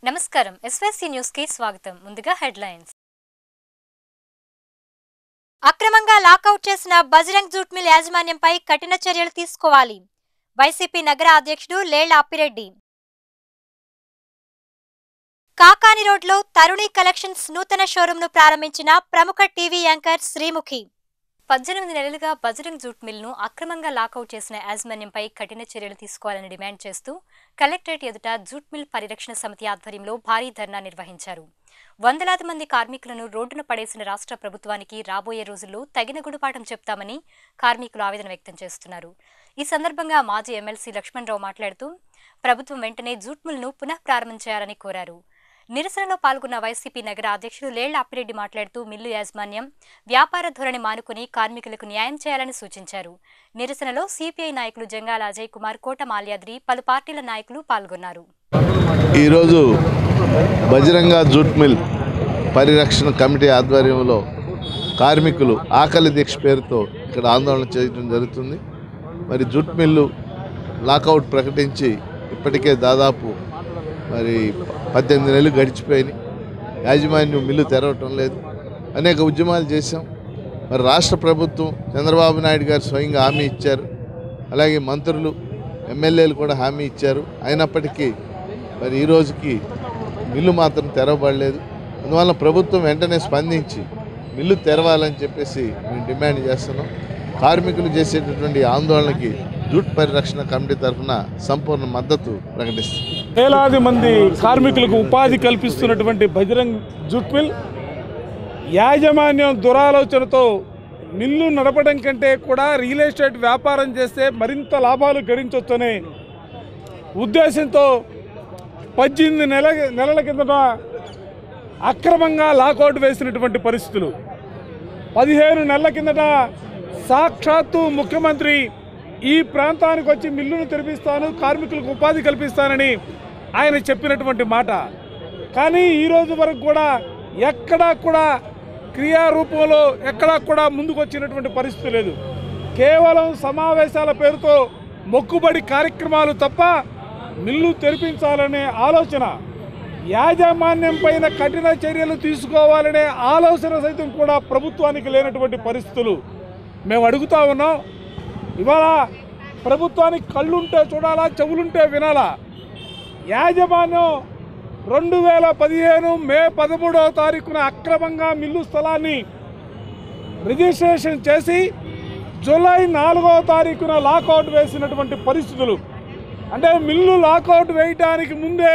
నమస్కారం SYC news కి స్వాగతం ముందుగా హెడ్లైన్స్ అక్రమంగా లాకౌట్ చేసిన బజరంగ్ జూట్ మిల్ యాజమాన్యంపై కఠిన చర్యలు తీసుకోవాలి వైసీపీ నగర అధ్యక్షుడు లేళ్ల అప్పిరెడ్డి కాకాని రోడ్లో తరుణి కలెక్షన్స్ నూతన షోరూంను ప్రారంభించిన ప్రముఖ టీవీ యాంకర్ శ్రీముఖి పద్దెనిమిది నెలలుగా బజరంగ్ జూట్ మిల్ను అక్రమంగా లాకౌట్ చేసిన యాజమాన్యంపై కఠిన చర్యలు తీసుకోవాలని డిమాండ్ చేస్తూ కలెక్టరేట్ ఎదుట జూట్ మిల్ పరిరక్షణ సమితి ఆధ్వర్యంలో భారీ ధర్నా నిర్వహించారు వందలాది మంది కార్మికులను రోడ్డున పడేసిన రాష్ట్ర ప్రభుత్వానికి రాబోయే రోజుల్లో తగిన గుణపాఠం చెప్తామని కార్మికులు ఆవేదన వ్యక్తం చేస్తున్నారు ఈ సందర్భంగా మాజీ ఎమ్మెల్సీ లక్ష్మణరావు మాట్లాడుతూ ప్రభుత్వం వెంటనే జూట్ మిల్ను పునః ప్రారంభించాలని కోరారు నిరసనలో పాల్గొన్న వైసీపీ నగర అధ్యక్షుడు లేళ్ల అప్పిరెడ్డి మాట్లాడుతూ మిల్లు యాజమాన్యం వ్యాపార ధోరణి మానుకుని కార్మికులకు న్యాయం చేయాలని సూచించారు నిరసనలో సిపిఐ నాయకులు జంగాల అజయ్ కుమార్ కోట మాల్యాద్రి పలు పార్టీల నాయకులు పాల్గొన్నారు ఈరోజు బజరంగా జూట్ మిల్ పరిరక్షణ కమిటీ ఆధ్వర్యంలో కార్మికులు ఆకలి దీక్ష పేరుతో ఇక్కడ ఆందోళన చేయడం జరుగుతుంది మరి జూట్ మిల్లు లాకౌట్ ప్రకటించి ఇప్పటికే దాదాపు మరి పద్దెనిమిది నెలలు గడిచిపోయినాయి యాజమాన్యం మిల్లు తెరవటం లేదు అనేక ఉద్యమాలు చేశాం మరి రాష్ట్ర ప్రభుత్వం చంద్రబాబు నాయుడు గారు స్వయంగా హామీ ఇచ్చారు అలాగే మంత్రులు ఎమ్మెల్యేలు కూడా హామీ ఇచ్చారు అయినప్పటికీ మరి ఈ రోజుకి మిల్లు మాత్రం తెరవబడలేదు అందువల్ల ప్రభుత్వం వెంటనే స్పందించి మిల్లు తెరవాలని చెప్పేసి మేము డిమాండ్ చేస్తున్నాం కార్మికులు చేసేటటువంటి ఆందోళనకి జూట్ పరిరక్షణ కమిటీ తరఫున సంపూర్ణ మద్దతు ప్రకటిస్తుంది వేలాది మంది కార్మికులకు ఉపాధి కల్పిస్తున్నటువంటి బజరంగ్ జూట్ మిల్ యాజమాన్యం దురాలోచనతో మిల్లు నడపడం కంటే కూడా రియల్ ఎస్టేట్ వ్యాపారం చేస్తే మరింత లాభాలు గడించవచ్చనే ఉద్దేశంతో పద్దెనిమిది నెల నెలల కిందట అక్రమంగా లాకౌట్ వేసినటువంటి పరిస్థితులు పదిహేను నెలల కిందట సాక్షాత్తు ముఖ్యమంత్రి ఈ ప్రాంతానికి వచ్చి మిల్లును తెరిపిస్తాను కార్మికులకు ఉపాధి కల్పిస్తానని ఆయన చెప్పినటువంటి మాట కానీ ఈ రోజు వరకు కూడా ఎక్కడా కూడా క్రియారూపంలో ఎక్కడా కూడా ముందుకు వచ్చినటువంటి పరిస్థితి లేదు కేవలం సమావేశాల పేరుతో మొక్కుబడి కార్యక్రమాలు తప్ప మిల్లు తెరిపించాలనే ఆలోచన యాజమాన్యం పైన కఠిన చర్యలు తీసుకోవాలనే ఆలోచన సైతం కూడా ప్రభుత్వానికి లేనటువంటి పరిస్థితులు మేము అడుగుతా ఉన్నాం ఇవాళ ప్రభుత్వానికి కళ్ళుంటే చూడాలా చెవులుంటే వినాలా యాజమాన్యం రెండు వేల పదిహేను మే పదమూడవ తారీఖున అక్రమంగా మిల్లు స్థలాన్ని రిజిస్ట్రేషన్ చేసి జూలై నాలుగవ తారీఖున లాకౌట్ వేసినటువంటి పరిస్థితులు అంటే మిల్లు లాకౌట్ వేయడానికి ముందే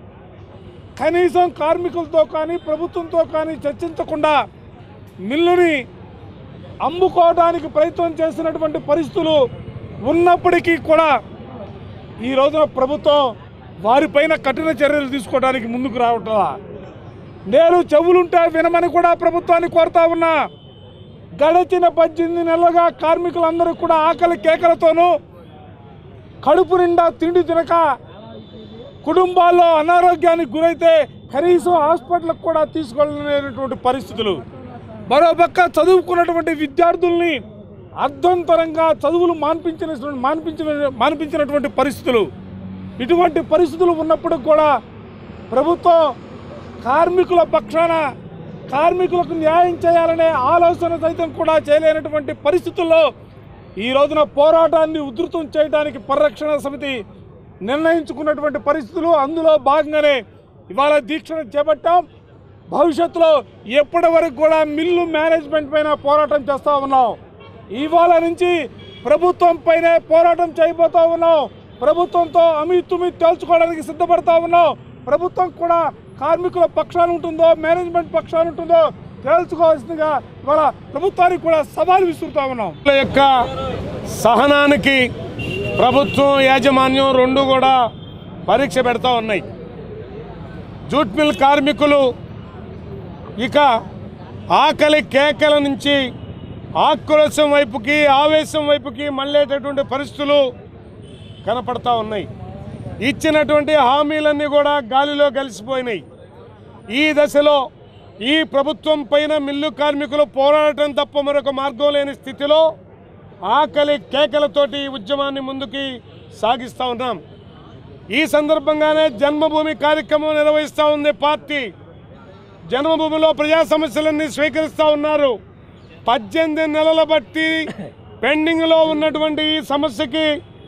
కనీసం కార్మికులతో కానీ ప్రభుత్వంతో కానీ చర్చించకుండా మిల్లుని అమ్ముకోవడానికి ప్రయత్నం చేసినటువంటి పరిస్థితులు ఉన్నప్పటికీ కూడా ఈ రోజున ప్రభుత్వం వారిపైన కఠిన చర్యలు తీసుకోవడానికి ముందుకు రావట్లా నేను చెవులుంటే వినమని కూడా ప్రభుత్వాన్ని కోరుతా ఉన్నా గడిచిన పద్దెనిమిది నెలలుగా కార్మికులందరూ కూడా ఆకలి కేకలతోనూ కడుపు నిండా తిండి తినక కుటుంబాల్లో అనారోగ్యానికి గురైతే కనీసం హాస్పిటల్కి కూడా తీసుకెళ్ళలేనటువంటి పరిస్థితులు మరోపక్క చదువుకున్నటువంటి విద్యార్థుల్ని అర్ధంతరంగా చదువులు మాన్పించిన మాన్పించిన మాన్పించినటువంటి పరిస్థితులు ఇటువంటి పరిస్థితులు ఉన్నప్పుడు కూడా ప్రభుత్వం కార్మికుల పక్షాన కార్మికులకు న్యాయం చేయాలనే ఆలోచన సైతం కూడా చేయలేనటువంటి పరిస్థితుల్లో ఈ రోజున పోరాటాన్ని ఉధృతం చేయడానికి పరిరక్షణ సమితి నిర్ణయించుకున్నటువంటి పరిస్థితులు అందులో భాగంగానే ఇవాళ దీక్షను చేపట్టాం భవిష్యత్తులో ఎప్పటి వరకు కూడా మిల్లు మేనేజ్మెంట్ పైన పోరాటం చేస్తూ ఉన్నాం ఇవాళ నుంచి ప్రభుత్వం పైనే పోరాటం చేయబోతా ఉన్నాం ప్రభుత్వంతో అమితుమి తేల్చుకోవడానికి సిద్ధపడతా ఉన్నాం ప్రభుత్వం కూడా కార్మికుల పక్షాన ఉంటుందో మేనేజ్మెంట్ పక్షాన ఉంటుందో తేల్చుకోవాల్సిందిగా ఇవాళ ప్రభుత్వానికి కూడా సవాల్ విసురుతా ఉన్నాం వాళ్ళ యొక్క సహనానికి ప్రభుత్వం యాజమాన్యం రెండు కూడా పరీక్ష పెడతా ఉన్నాయి జూట్ మిల్ కార్మికులు ఇక ఆకలి కేకల నుంచి ఆక్రోశం వైపుకి ఆవేశం వైపుకి మళ్ళేటటువంటి పరిస్థితులు కనపడతా ఉన్నాయి ఇచ్చినటువంటి హామీలన్నీ కూడా గాలిలో కలిసిపోయినాయి ఈ దశలో ఈ ప్రభుత్వం పైన మిల్లు కార్మికులు పోరాడటం తప్ప మరొక మార్గం లేని స్థితిలో ఆకలి కేకలతోటి ఈ ఉద్యమాన్ని ముందుకి సాగిస్తూ ఉన్నాం ఈ సందర్భంగానే జన్మభూమి కార్యక్రమం నిర్వహిస్తూ ఉంది పార్టీ జన్మభూమిలో ప్రజా సమస్యలన్నీ స్వీకరిస్తూ ఉన్నారు పద్దెనిమిది నెలల బట్టి పెండింగ్లో ఉన్నటువంటి ఈ సమస్యకి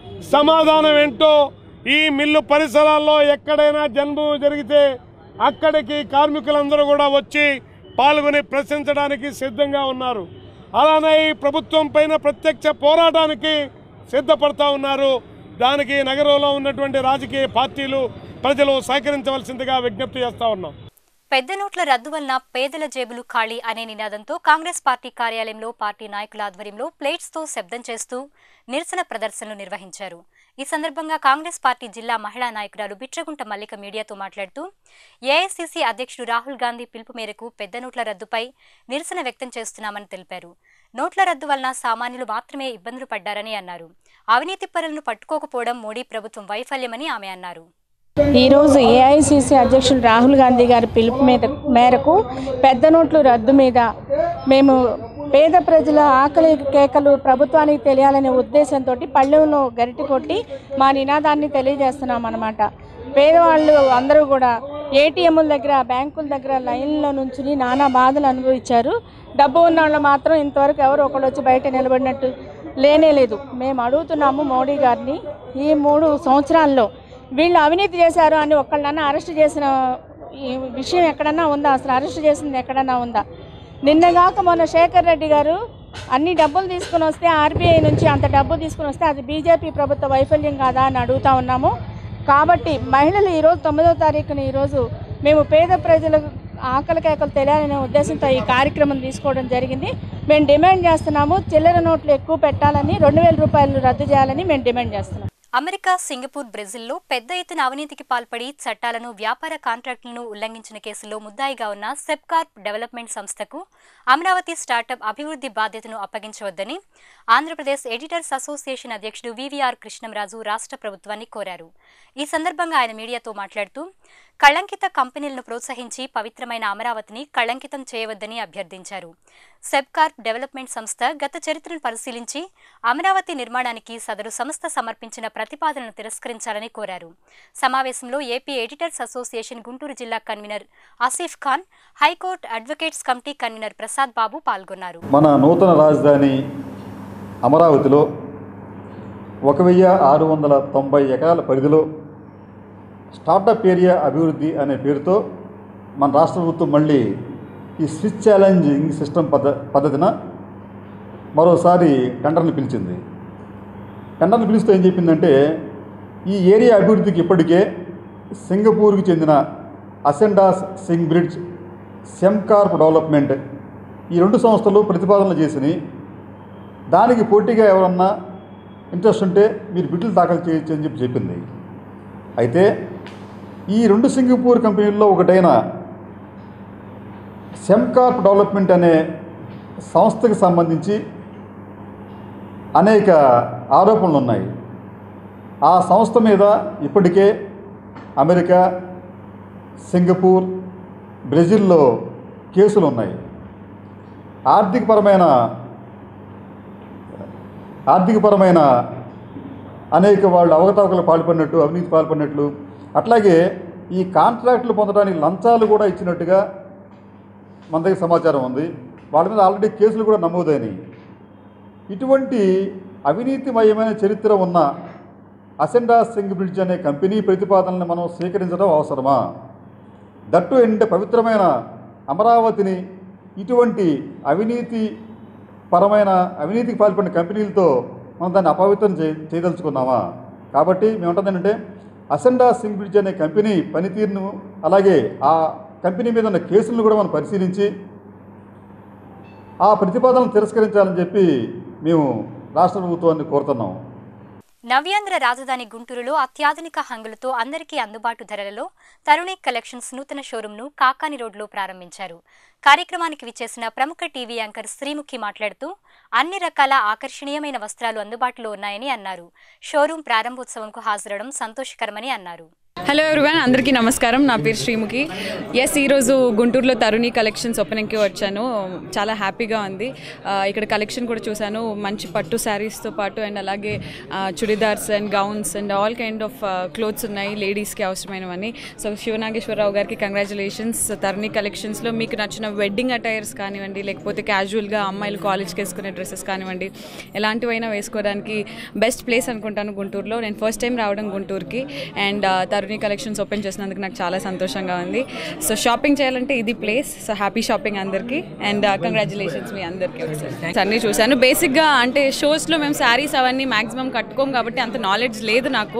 సమాధానం ఏంటో ఈ మిల్లు పరిసరాల్లో ఎక్కడైనా జన్మభూమి జరిగితే అక్కడికి కార్మికులందరూ కూడా వచ్చి పాల్గొని ప్రశ్నించడానికి సిద్ధంగా ఉన్నారు అలానే ఈ ప్రభుత్వం పైన ప్రత్యక్ష పోరాటానికి సిద్ధపడతా ఉన్నారు దానికి నగరంలో ఉన్నటువంటి రాజకీయ పార్టీలు ప్రజలు సహకరించవలసిందిగా విజ్ఞప్తి చేస్తా ఉన్నాం పెద్ద నోట్ల రద్దు వలన పేదల జేబులు ఖాళీ అనే నినాదంతో కాంగ్రెస్ పార్టీ కార్యాలయంలో పార్టీ నాయకుల ఆధ్వర్యంలో ప్లేట్స్ తో శబ్దం చేస్తూ నిరసన ప్రదర్శనలు నిర్వహించారు ఈ సందర్భంగా కాంగ్రెస్ పార్టీ జిల్లా మహిళా నాయకురాలు బిట్రగుంట మల్లిక మీడియాతో మాట్లాడుతూ ఏఐసీసీ అధ్యక్షుడు రాహుల్ గాంధీ పిలుపు మేరకు పెద్ద నోట్ల రద్దుపై నిరసన వ్యక్తం చేస్తున్నామని తెలిపారు నోట్ల రద్దు వలన సామాన్యులు మాత్రమే ఇబ్బందులు పడ్డారని అన్నారు అవినీతి పరులను పట్టుకోకపోవడం మోడీ ప్రభుత్వం వైఫల్యమని ఆమె అన్నారు ఈరోజు ఏఐసిసి అధ్యక్షులు రాహుల్ గాంధీ గారి పిలుపు మీద మేరకు పెద్ద నోట్లు రద్దు మీద మేము పేద ప్రజల ఆకలి కేకలు ప్రభుత్వానికి తెలియాలనే ఉద్దేశంతో పళ్ళెంలో గరిటె కొట్టి మా నినాదాన్ని తెలియజేస్తున్నాం అనమాట పేదవాళ్ళు అందరూ కూడా ఏటీఎంల దగ్గర బ్యాంకుల దగ్గర లైన్లో నుంచుని నానా బాధలు అనుభవించారు డబ్బు ఉన్న వాళ్ళు మాత్రం ఇంతవరకు ఎవరు ఒకళ్ళు వచ్చి బయట నిలబడినట్టు లేనే లేదు మేము అడుగుతున్నాము మోడీ గారిని ఈ మూడు సంవత్సరాల్లో వీళ్ళు అవినీతి చేశారు అని ఒక్కళ్ళన్నా అరెస్ట్ చేసిన ఈ విషయం ఎక్కడన్నా ఉందా అసలు అరెస్ట్ చేసింది ఎక్కడన్నా ఉందా నిన్నగాక మొన్న శేఖర్ రెడ్డి గారు అన్ని డబ్బులు తీసుకుని వస్తే ఆర్బీఐ నుంచి అంత డబ్బు తీసుకుని వస్తే అది బీజేపీ ప్రభుత్వ వైఫల్యం కాదా అని అడుగుతా ఉన్నాము కాబట్టి మహిళలు ఈరోజు తొమ్మిదో తారీఖున ఈరోజు మేము పేద ప్రజలకు ఆకలి కేకలు తెలియాలనే ఉద్దేశంతో ఈ కార్యక్రమం తీసుకోవడం జరిగింది మేము డిమాండ్ చేస్తున్నాము చిల్లర నోట్లు ఎక్కువ పెట్టాలని రెండు వేల రూపాయలు రద్దు చేయాలని మేము డిమాండ్ చేస్తున్నాం అమెరికా సింగపూర్ బ్రెజిల్లో పెద్ద ఎత్తున అవినీతికి పాల్పడి చట్టాలను వ్యాపార కాంట్రాక్టులను ఉల్లంఘించిన కేసులో ముద్దాయిగా ఉన్న సెప్కార్ప్ డెవలప్మెంట్ సంస్థకు అమరావతి స్టార్టప్ అభివృద్ధి బాధ్యతను అప్పగించవద్దని ఆంధ్రప్రదేశ్ ఎడిటర్స్ అసోసియేషన్ అధ్యక్షుడు వివిఆర్ కృష్ణంరాజు రాష్ట్ర ప్రభుత్వాన్ని కోరారు ఈ సందర్భంగా ఆయన మీడియాతో మాట్లాడుతూ కళంకిత కంపెనీలను ప్రోత్సహించి పవిత్రమైన అమరావతిని కళంకితం చేయవద్దని అభ్యర్థించారు సెబ్కార్ప్ డెవలప్మెంట్ సంస్థ గత చరిత్రను పరిశీలించి అమరావతి నిర్మాణానికి సదరు సంస్థ సమర్పించిన ప్రతిపాదనను తిరస్కరించాలని కోరారు సమావేశంలో ఏపీ ఎడిటర్స్ అసోసియేషన్ గుంటూరు జిల్లా convener Asif Khan high court advocates committee convener Prasad Babu పాల్గొన్నారు మన నూతన రాజధాని అమరావతిలో ఒక వెయ్యి ఆరు వందల తొంభై ఎకరాల పరిధిలో స్టార్టప్ ఏరియా అభివృద్ధి అనే పేరుతో మన రాష్ట్ర ప్రభుత్వం మళ్ళీ ఈ స్విచ్ ఛాలెంజింగ్ సిస్టమ్ పద్ధ పద్ధతిన మరోసారి టెండర్ని పిలిచింది టెండర్ని పిలుస్తూ ఏం చెప్పిందంటే ఈ ఏరియా అభివృద్ధికి ఇప్పటికే సింగపూర్కి చెందిన Ascendas Singbridge Sembcorp development ఈ రెండు సంస్థలు ప్రతిపాదనలు చేసినాయి దానికి పోటీగా ఎవరన్నా ఇంట్రెస్ట్ ఉంటే మీరు బిడ్లు దాఖలు చేయొచ్చు అని చెప్పి చెప్పింది అయితే ఈ రెండు సింగపూర్ కంపెనీల్లో ఒకటైన సెమ్కార్ప్ డెవలప్మెంట్ అనే సంస్థకి సంబంధించి అనేక ఆరోపణలు ఉన్నాయి ఆ సంస్థ మీద ఇప్పటికే అమెరికా సింగపూర్ బ్రెజిల్లో కేసులు ఉన్నాయి ఆర్థికపరమైన ఆర్థికపరమైన అనేక వాళ్ళు అవకతవకలు పాల్పడినట్టు అవినీతి పాల్పడినట్లు అట్లాగే ఈ కాంట్రాక్టులు పొందడానికి లంచాలు కూడా ఇచ్చినట్టుగా మన దగ్గర సమాచారం ఉంది వాళ్ళ మీద ఆల్రెడీ కేసులు కూడా నమోదైనవి ఇటువంటి అవినీతిమయమైన చరిత్ర ఉన్న అసెండా సింగ్ బ్రిడ్జ్ అనే కంపెనీ ప్రతిపాదనలను మనం స్వీకరించడం అవసరమా దట్టు ఏంటంటే పవిత్రమైన అమరావతిని ఇటువంటి అవినీతి పరమైన అవినీతికి పాల్పడిన కంపెనీలతో మనం దాన్ని అపవిత్రం చే చేయదలుచుకున్నామా కాబట్టి మేమంటుందంటే అసెండా సింగ్ బ్రిడ్జ్ అనే కంపెనీ పనితీరును అలాగే ఆ కంపెనీ మీద ఉన్న కేసులను కూడా మనం పరిశీలించి ఆ ప్రతిపాదనలు తిరస్కరించాలని చెప్పి మేము రాష్ట్ర ప్రభుత్వాన్ని కోరుతున్నాం నవ్యాంధ్ర రాజధాని గుంటూరులో అత్యాధునిక హంగులతో అందరికీ అందుబాటు ధరలలో తరుణి కలెక్షన్స్ నూతన షోరూంను కాకాని రోడ్లో ప్రారంభించారు కార్యక్రమానికి విచ్చేసిన ప్రముఖ టీవీ యాంకర్ శ్రీముఖి మాట్లాడుతూ అన్ని రకాల ఆకర్షణీయమైన వస్త్రాలు అందుబాటులో ఉన్నాయని అన్నారు షోరూం ప్రారంభోత్సవంకు హాజరవడం సంతోషకరమని అన్నారు హలో ఎవరివన్ అందరికీ నమస్కారం నా పేరు శ్రీముఖి ఎస్ ఈరోజు గుంటూరులో తరుణి కలెక్షన్స్ ఓపెనింగ్కి వచ్చాను చాలా హ్యాపీగా ఉంది ఆ, ఇక్కడ కలెక్షన్ కూడా చూశాను మంచి పట్టు శారీస్తో పాటు అండ్ అలాగే ఆ, churidars and gowns and all kind of clothes ఉన్నాయి లేడీస్కి అవసరమైనవన్నీ సో శివనాగేశ్వరరావు గారికి కంగ్రాచులేషన్స్ తరుణి కలెక్షన్స్లో మీకు నచ్చిన వెడ్డింగ్ అటైర్స్ కానివ్వండి లేకపోతే క్యాజువల్గా అమ్మాయిలు కాలేజ్కి వేసుకునే డ్రెస్సెస్ కానివ్వండి ఎలాంటివైనా వేసుకోవడానికి బెస్ట్ ప్లేస్ అనుకుంటాను గుంటూరులో నేను ఫస్ట్ టైం రావడం గుంటూరుకి అండ్ తరుణి కలెక్షన్స్ ఓపెన్ చేసినందుకు నాకు చాలా సంతోషంగా ఉంది సో షాపింగ్ చేయాలంటే ఇది ప్లేస్ సో హ్యాపీ షాపింగ్ అందరికీ అండ్ కంగ్రాచులేషన్స్ మీ అందరికీ ఒకసారి అన్నీ చూశాను బేసిక్గా అంటే షోస్లో మేము శారీస్ అవన్నీ మ్యాక్సిమం కట్టుకోం కాబట్టి అంత నాలెడ్జ్ లేదు నాకు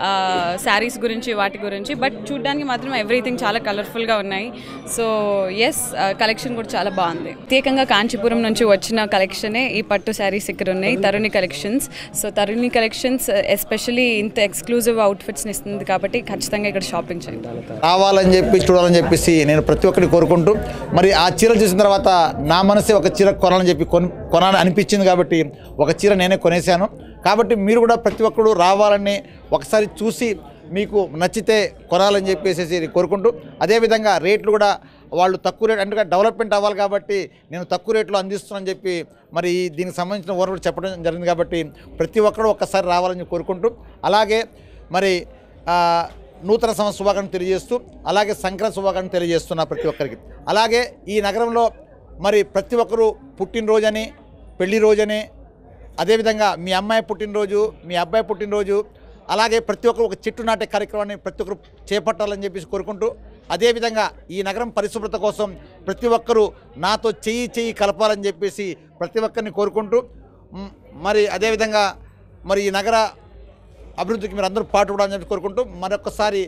శారీస్ గురించి వాటి గురించి బట్ చూడడానికి మాత్రం ఎవ్రీథింగ్ చాలా కలర్ఫుల్గా ఉన్నాయి సో ఎస్ కలెక్షన్ కూడా చాలా బాగుంది ప్రత్యేకంగా కాంచీపురం నుంచి వచ్చిన కలెక్షనే ఈ పట్టు శారీస్ ఇక్కడ ఉన్నాయి Taruni collections so Taruni collections especially ఇంత ఎక్స్క్లూజివ్ అవుట్ఫిట్స్ని ఇస్తుంది కాబట్టి ఖచ్చితంగా ఇక్కడ షాపింగ్ చేయండి రావాలని చెప్పి చూడాలని చెప్పేసి నేను ప్రతి ఒక్కరిని కోరుకుంటూ మరి ఆ చీర చూసిన తర్వాత నా మనసే ఒక చీర కొనాలని చెప్పి కొను కొనాలని అనిపించింది కాబట్టి ఒక చీర నేనే కొనేశాను కాబట్టి మీరు కూడా ప్రతి ఒక్కరు రావాలని ఒకసారి చూసి మీకు నచ్చితే కొనాలని చెప్పేసి కోరుకుంటూ అదేవిధంగా రేట్లు కూడా వాళ్ళు తక్కువ రేట్ అంటే డెవలప్మెంట్ అవ్వాలి కాబట్టి నేను తక్కువ రేట్లో అందిస్తున్నానని చెప్పి మరి ఈ దీనికి సంబంధించిన ఓనర్ కూడా చెప్పడం జరిగింది కాబట్టి ప్రతి ఒక్కరు ఒక్కసారి రావాలని కోరుకుంటూ అలాగే మరి ఆ, నూతన సంవత్సర శుభాకాంక్షలు తెలియజేస్తూ అలాగే సంక్రాంతి శుభాకాంక్షలు తెలియజేస్తున్నా ప్రతి ఒక్కరికి అలాగే ఈ నగరంలో మరి ప్రతి ఒక్కరూ పుట్టినరోజని పెళ్లి రోజని అదేవిధంగా మీ అమ్మాయి పుట్టినరోజు మీ అబ్బాయి పుట్టినరోజు అలాగే ప్రతి ఒక్కరు ఒక చెట్టు నాటే కార్యక్రమాన్ని ప్రతి ఒక్కరు చేపట్టాలని చెప్పేసి కోరుకుంటూ అదేవిధంగా ఈ నగరం పరిశుభ్రత కోసం ప్రతి ఒక్కరూ నాతో చెయ్యి చెయ్యి కలపాలని చెప్పేసి ప్రతి ఒక్కరిని కోరుకుంటూ మ్, మరి అదేవిధంగా మరి ఈ నగర అభివృద్ధికి మీరు అందరూ పాటుపడాలని చెప్పి కోరుకుంటూ మరొకసారి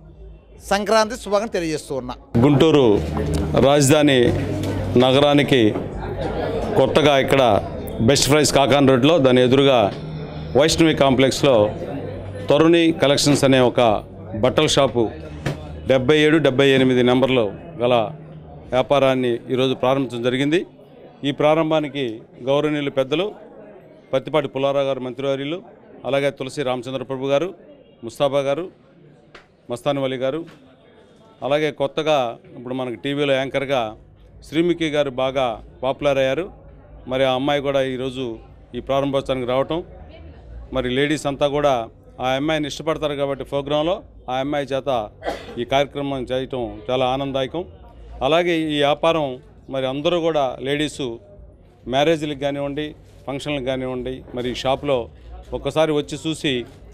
సంక్రాంతి శుభాకాంక్షలు తెలియజేస్తూ ఉన్నా గుంటూరు రాజధాని నగరానికి కొత్తగా ఇక్కడ బెస్ట్ ప్రైస్ కాకాన్ రోడ్లో దాని ఎదురుగా వైష్ణవి కాంప్లెక్స్లో తరుణి కలెక్షన్స్ అనే ఒక బట్టల షాపు డెబ్బై ఏడు డెబ్బై ఎనిమిది నెంబర్లో గల వ్యాపారాన్ని ఈరోజు ప్రారంభించడం జరిగింది ఈ ప్రారంభానికి గౌరవనీయులు పెద్దలు పత్తిపాటి పుల్లారావు గారు మంత్రివర్యులు అలాగే తులసి రామచంద్రప్రభు గారు ముస్తాఫా గారు మస్తాన్ వలి గారు అలాగే కొత్తగా ఇప్పుడు మనకి టీవీలో యాంకర్గా శ్రీముఖి గారు బాగా పాపులర్ అయ్యారు మరి ఆ అమ్మాయి కూడా ఈరోజు ఈ ప్రారంభోత్సవానికి రావటం మరి లేడీస్ అంతా కూడా ఆ అమ్మాయిని ఇష్టపడతారు కాబట్టి ప్రోగ్రాంలో ఆ అమ్మాయి చేత ఈ కార్యక్రమం చేయటం చాలా ఆనందదాయకం అలాగే ఈ వ్యాపారం మరి అందరూ కూడా లేడీసు మ్యారేజ్లకు కానివ్వండి ఫంక్షన్లకు కానివ్వండి మరి ఈ షాప్లో ఒక్కసారి వచ్చి చూసి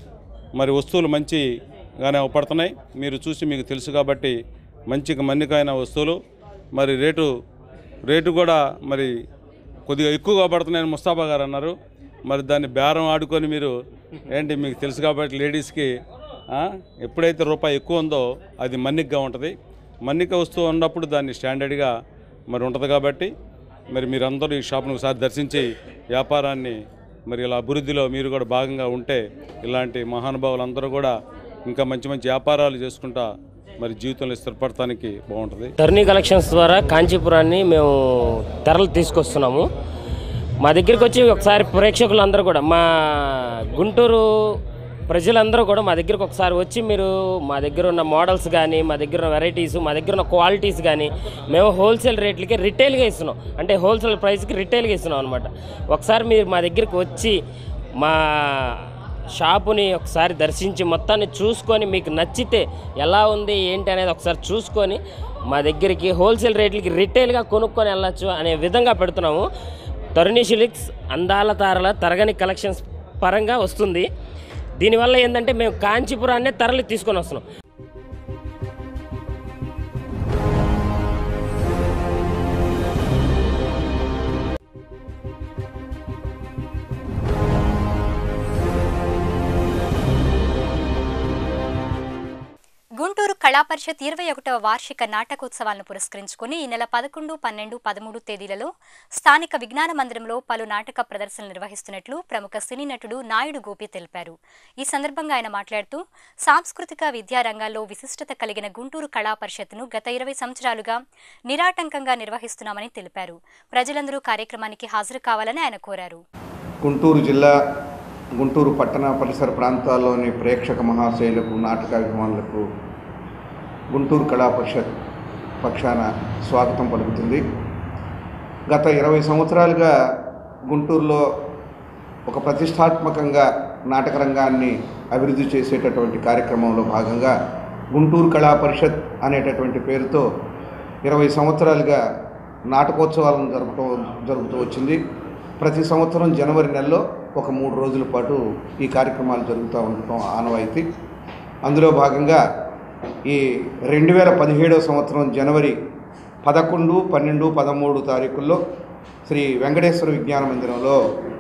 మరి వస్తువులు మంచిగానే పడుతున్నాయి మీరు చూసి మీకు తెలుసు కాబట్టి మంచి మన్నికైన వస్తువులు మరి రేటు రేటు కూడా మరి కొద్దిగా ఎక్కువగా పడుతున్నాయని ముస్తాఫా గారు అన్నారు మరి దాన్ని బేరం ఆడుకొని మీరు ఏంటి మీకు తెలుసు కాబట్టి లేడీస్కి ఆ, ఎప్పుడైతే రూపాయి ఎక్కువ ఉందో అది మన్నికగా ఉంటుంది మన్నిక వస్తువు ఉన్నప్పుడు దాన్ని స్టాండర్డ్గా మరి ఉంటుంది కాబట్టి మరి మీరందరూ ఈ షాప్ను ఒకసారి దర్శించి వ్యాపారాన్ని మరి ఇలా అభివృద్ధిలో మీరు కూడా భాగంగా ఉంటే ఇలాంటి మహానుభావులందరూ కూడా ఇంకా మంచి మంచి వ్యాపారాలు చేసుకుంటా మరి జీవితంలో స్థిరపడటానికి బాగుంటుంది టర్నీ కలెక్షన్స్ ద్వారా కాంచీపురాన్ని మేము ధరలు తీసుకొస్తున్నాము మా దగ్గరికి వచ్చి ఒకసారి ప్రేక్షకులందరూ కూడా మా గుంటూరు ప్రజలందరూ కూడా మా దగ్గరికి ఒకసారి వచ్చి మీరు మా దగ్గర ఉన్న మోడల్స్ కానీ మా దగ్గర ఉన్న వెరైటీస్ మా దగ్గర ఉన్న క్వాలిటీస్ కానీ మేము హోల్సేల్ రేట్లకి రిటైల్గా ఇస్తున్నాం అంటే హోల్సేల్ ప్రైస్కి రిటైల్గా ఇస్తున్నాం అనమాట ఒకసారి మీరు మా దగ్గరికి వచ్చి మా షాపుని ఒకసారి దర్శించి మొత్తాన్ని చూసుకొని మీకు నచ్చితే ఎలా ఉంది ఏంటి అనేది ఒకసారి చూసుకొని మా దగ్గరికి హోల్సేల్ రేట్లకి రిటైల్గా కొనుక్కొని వెళ్ళచ్చు అనే విధంగా పెడుతున్నాము తరుణి షిలిక్స్ అందాల తారల తరగని కలెక్షన్స్ పరంగా వస్తుంది దీనివల్ల ఏంటంటే మేము కాంచీపురాన్నే తరలి తీసుకొని వస్తున్నాం గుంటూరు కళా పరిషత్ ఇరవై ఒకటవ వార్షిక నాటకోత్సవాలను పురస్కరించుకుని ఈ నెల పదకొండు పన్నెండు పదమూడు తేదీలలో స్థానిక విజ్ఞాన మందిరంలో పలు నాటక ప్రదర్శనలు నిర్వహిస్తున్నట్లు ప్రముఖ సినీ నటుడు నాయుడు గోపి తెలిపారు ఈ సందర్భంగా ఆయన మాట్లాడుతూ సాంస్కృతిక విద్యా రంగాల్లో విశిష్టత కలిగిన గుంటూరు కళా పరిషత్ను గత ఇరవై సంవత్సరాలుగా నిరాటంకంగా నిర్వహిస్తున్నామని తెలిపారు ప్రజలందరూ కార్యక్రమానికి హాజరు కావాలని ఆయన కోరారు గుంటూరు జిల్లా గుంటూరు పట్టణ పరిసర ప్రాంతాల్లోని ప్రేక్షక మహాశైలకు నాటకాభిమానులకు గుంటూరు కళా పరిషత్ పక్షాన స్వాగతం పలుకుతుంది గత ఇరవై సంవత్సరాలుగా గుంటూరులో ఒక ప్రతిష్టాత్మకంగా నాటక రంగాన్ని అభివృద్ధి చేసేటటువంటి కార్యక్రమంలో భాగంగా గుంటూరు కళా పరిషత్ అనేటటువంటి పేరుతో ఇరవై సంవత్సరాలుగా నాటకోత్సవాలను జరపడం జరుగుతూ వచ్చింది ప్రతి సంవత్సరం జనవరి నెలలో ఒక మూడు రోజుల పాటు ఈ కార్యక్రమాలు జరుగుతూ ఉండటం ఆనవాయితీ అందులో భాగంగా ఈ రెండు వేల పదిహేడవ సంవత్సరం జనవరి పదకొండు పన్నెండు పదమూడు తారీఖుల్లో శ్రీ వెంకటేశ్వర విజ్ఞాన మందిరంలో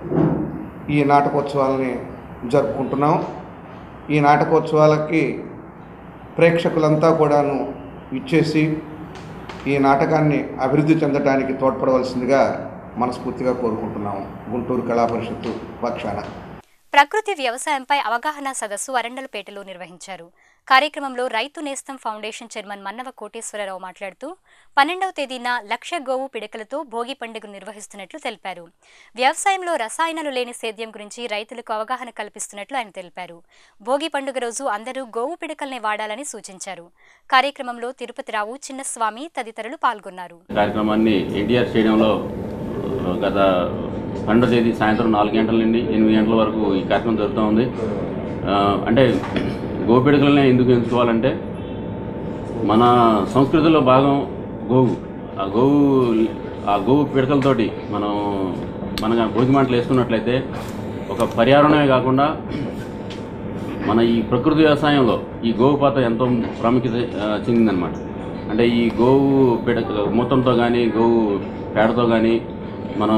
ఈ నాటకోత్సవాలని జరుపుకుంటున్నాం ఈ నాటకోత్సవాలకి ప్రేక్షకులంతా కూడాను ఇచ్చేసి ఈ నాటకాన్ని అభివృద్ధి చెందడానికి తోడ్పడవలసిందిగా మనస్ఫూర్తిగా కోరుకుంటున్నాము గుంటూరు కళా పరిషత్తు పక్షాన ప్రకృతి వ్యవసాయంపై అవగాహన సదస్సు అరండలపేటలో నిర్వహించారు కార్యక్రమంలో రైతు నేస్తం ఫౌండేషన్ చైర్మన్ మన్నవ కోటేశ్వరరావు మాట్లాడుతూ పన్నెండవ తేదీన లక్ష గోవు పిడకలతో భోగి పండుగ నిర్వహిస్తున్నట్లు తెలిపారు వ్యవసాయంలో రసాయనాలు లేని సేద్యం గురించి రైతులకు అవగాహన కల్పిస్తున్నట్లు ఆయన తెలిపారు భోగి పండుగ రోజు అందరూ గోవు పిడకల్ని వాడాలని సూచించారు కార్యక్రమంలో తిరుపతిరావు చిన్నస్వామి తదితరులు పాల్గొన్నారు కార్యక్రమాన్ని ఎన్టీఆర్ స్టేడియంలో ఆ, గత పన్నెండో తేదీ సాయంత్రం నాలుగు గంటల నుండి ఎనిమిది గంటల వరకు ఈ కార్యక్రమం జరుగుతూ ఉంది ఆ, అంటే గోపిడకలనే ఎందుకు ఎంచుకోవాలంటే మన సంస్కృతిలో భాగం గోవు ఆ గోవు ఆ గోవు పిడకలతోటి మనం మన భోగి మంటలు వేసుకున్నట్లయితే ఒక పర్యావరణమే కాకుండా మన ఈ ప్రకృతి వ్యవసాయంలో ఈ గోవు పాత్ర ఎంతో ప్రాముఖ్యత ఆ, చెందిందనమాట అంటే ఈ గోవు పిడక మూతంతో కానీ గోవు పేడతో కానీ మనం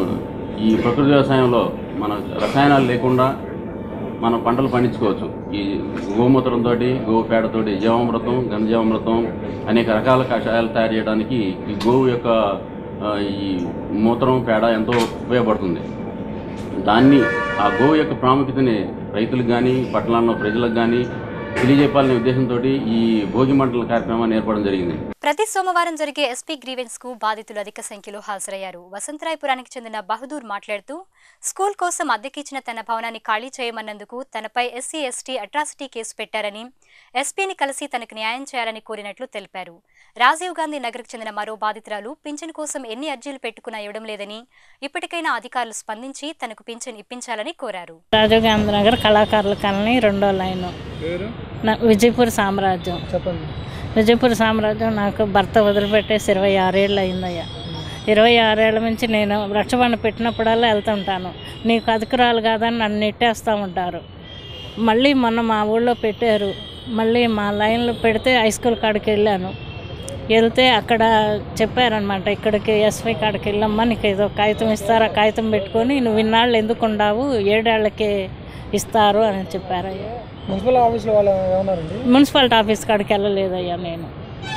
ఈ ప్రకృతి వ్యవసాయంలో మన రసాయనాలు లేకుండా మనం పంటలు పండించుకోవచ్చు ఈ గోమూత్రంతో గోవు పేడతోటి జీవామృతం ఘనజీవామృతం అనేక రకాల కషాయాలు తయారు చేయడానికి ఈ గోవు యొక్క ఆ, ఈ మూత్రం పేడ ఎంతో ఉపయోగపడుతుంది దాన్ని ఆ గోవు యొక్క ప్రాముఖ్యతని రైతులకు కానీ పట్టణాల్లో ప్రజలకు కానీ తెలియజెప్పాలనే ఉద్దేశంతో ఈ భోగి మంటల కార్యక్రమాన్ని ఏర్పడడం జరిగింది ప్రతి సోమవారం జరిగే ఎస్పీ గ్రీవెన్స్ కు బాధితులు అధిక సంఖ్యలో హాజరయ్యారు వసంతరాయపురానికి చెందిన బహదూర్ మాట్లాడుతూ స్కూల్ కోసం అద్దెకిచ్చిన తన భవనాన్ని ఖాళీ చేయమన్నందుకు తనపై ఎస్సీ ఎస్టీ అట్రాసిటీ కేసు పెట్టారని ఎస్పీని కలిసి తనకు న్యాయం చేయాలని కోరినట్లు తెలిపారు రాజీవ్ గాంధీ నగర్కు చెందిన మరో బాధితురాలు పింఛన్ కోసం ఎన్ని అర్జీలు పెట్టుకున్నా ఇవ్వడం లేదని ఇప్పటికైనా అధికారులు స్పందించి తనకు పింఛన్ ఇప్పించాలని కోరారు రాజీవ్ గాంధీ నగర్ కళాకారుల కాలనీ రెండో లైను నా- విజయపూర్ సామ్రాజ్యం చెప్పండి విజయపూర్ సామ్రాజ్యం నాకు భర్త వదిలిపెట్టేసి ఇరవై ఆరేళ్ళు అయిందయ్యా ఇరవై ఆరేళ్ల నుంచి నేను రక్షబండ పెట్టినప్పుడల్లా వెళ్తుంటాను నీకు అధికురాలు కాదని నన్ను నెట్టేస్తూ ఉంటారు మళ్ళీ మొన్న మా ఊళ్ళో పెట్టారు మళ్ళీ మా లైన్లో పెడితే హై స్కూల్ కాడికి వెళ్ళాను వెళ్తే అక్కడ చెప్పారనమాట ఇక్కడికి ఎస్వై కాడికి వెళ్ళమ్మా నీకు ఏదో కాగితం ఇస్తారు ఆ కాగితం పెట్టుకొని నువ్వు ఇన్నాళ్ళు ఎందుకు ఉండవు ఏడేళ్ళకి ఇస్తారు అని చెప్పారయ్యా మున్సిపల్ ఆఫీస్లో వాళ్ళు ఏమన్నారండి మున్సిపాలిటీ ఆఫీస్ కాడికి వెళ్ళలేదయ్యా నేను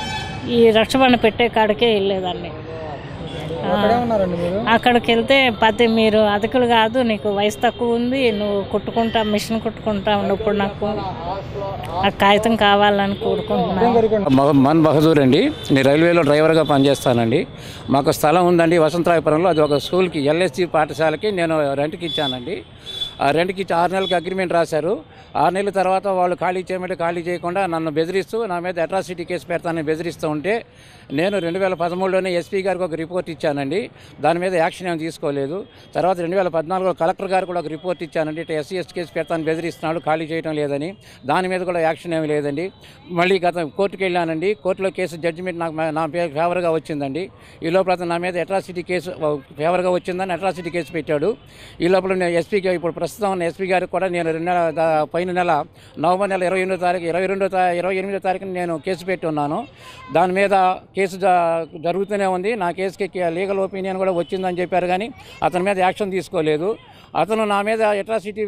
ఈ రక్షబండ పెట్టే కాడికే వెళ్ళేదాన్ని ఆ, అక్కడే ఉన్నారండి మీరు అక్కడికి వెళ్తే పది మీరు అధికులు కాదు నీకు వయసు తక్కువ ఉంది నువ్వు కుట్టుకుంటా మిషన్ కుట్టుకుంటా ఇప్పుడు నాకు ఆ కాగితం కావాలని కోరుకుంటున్నాను మ- మన్ బహదూర్ అండి నేను రైల్వేలో డ్రైవర్గా పనిచేస్తానండి మాకు స్థలం ఉందండి వసంతరాయపురంలో అది ఒక స్కూల్కి ఎల్ఎస్సి పాఠశాలకి నేను రెంట్కి ఇచ్చానండి ఆ రెంట్కి ఇచ్చి ఆరు నెలలకు అగ్రిమెంట్ రాశారు ఆరు నెలల తర్వాత వాళ్ళు ఖాళీ చేయమంటే ఖాళీ చేయకుండా నన్ను బెదిరిస్తూ నా మీద అట్రాసిటీ కేసు పెడతానని బెదిరిస్తూ ఉంటే నేను రెండు వేల పదమూడులోనే ఎస్పీ గారికి ఒక రిపోర్ట్ ఇచ్చానండి దాని మీద యాక్షన్ ఏం తీసుకోలేదు తర్వాత రెండు వేల పద్నాలుగులో కలెక్టర్ గారు కూడా ఒక రిపోర్ట్ ఇచ్చానండి ఇట్లా ఎస్సీ ఎస్టీ కేసు పెడతాను బెదిరిస్తున్నాడు ఖాళీ చేయడం లేదని దాని మీద కూడా యాక్షన్ ఏమీ లేదండి మళ్ళీ గత కోర్టుకి వెళ్ళానండి కోర్టులో కేసు జడ్జిమెంట్ నాకు నా పేరు ఫేవర్గా వచ్చిందండి ఈ లోపల అతను నా మీద అట్రాసిటీ కేసు ఫేవర్గా వచ్చిందని అట్రాసిటీ కేసు పెట్టాడు ఈ లోపల నేను ఎస్పీకి ఇప్పుడు ప్రస్తుతం ఉన్న ఎస్పీ గారికి కూడా నేను రెండు నెల దా- పైన నెల నవంబర్ నెల ఇరవై ఎనిమిదో తారీఖు ఇరవై రెండో తా ఇరవై ఎనిమిదో తారీఖున నేను కేసు పెట్టి ఉన్నాను దాని మీద కేసు జ- జరుగుతూనే ఉంది నా కేసుకి లీగల్ ఒపీనియన్ కూడా వచ్చిందని చెప్పారు కానీ అతని మీద యాక్షన్ తీసుకోలేదు అతను నా మీద అట్రాసిటీ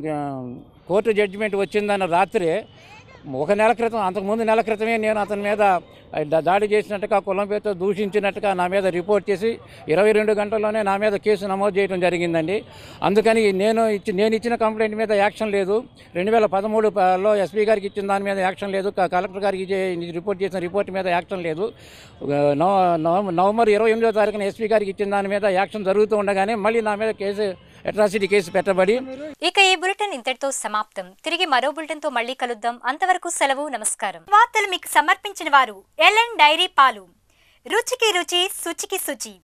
కోర్టు జడ్జిమెంట్ వచ్చిందన్న రాత్రే ఒక నెల క్రితం అంతకుముందు నెల క్రితమే నేను అతని మీద దా- దాడి చేసినట్టుగా కులం పేరుతో దూషించినట్టుగా నా మీద రిపోర్ట్ చేసి ఇరవై రెండు గంటల్లోనే నా మీద కేసు నమోదు చేయడం జరిగిందండి అందుకని నేను ఇచ్చి నేను ఇచ్చిన కంప్లైంట్ మీద యాక్షన్ లేదు రెండు వేల పదమూడులో ఎస్పీ గారికి ఇచ్చిన దాని మీద యాక్షన్ లేదు క- కలెక్టర్ గారికి ఇచ్చే- రిపోర్ట్ చేసిన రిపోర్ట్ మీద యాక్షన్ లేదు నవ- నవ- నవంబర్ ఇరవై ఎనిమిదో తారీఖున ఎస్పీ గారికి ఇచ్చిన దాని మీద యాక్షన్ జరుగుతూ ఉండగానే మళ్ళీ నా మీద కేసు అట్రాసిటీ కేసు పెట్టబడి ఇక ఈ బులెటిన్ ఇంతటితో సమాప్తం తిరిగి మరో బులెటిన్ తో మళ్ళీ కలుద్దాం అంతవరకు సెలవు నమస్కారం వార్తలు మీకు సమర్పించిన వారు ఎల్ఎన్ డైరీ పాలు రుచికి రుచి శుచికి శుచి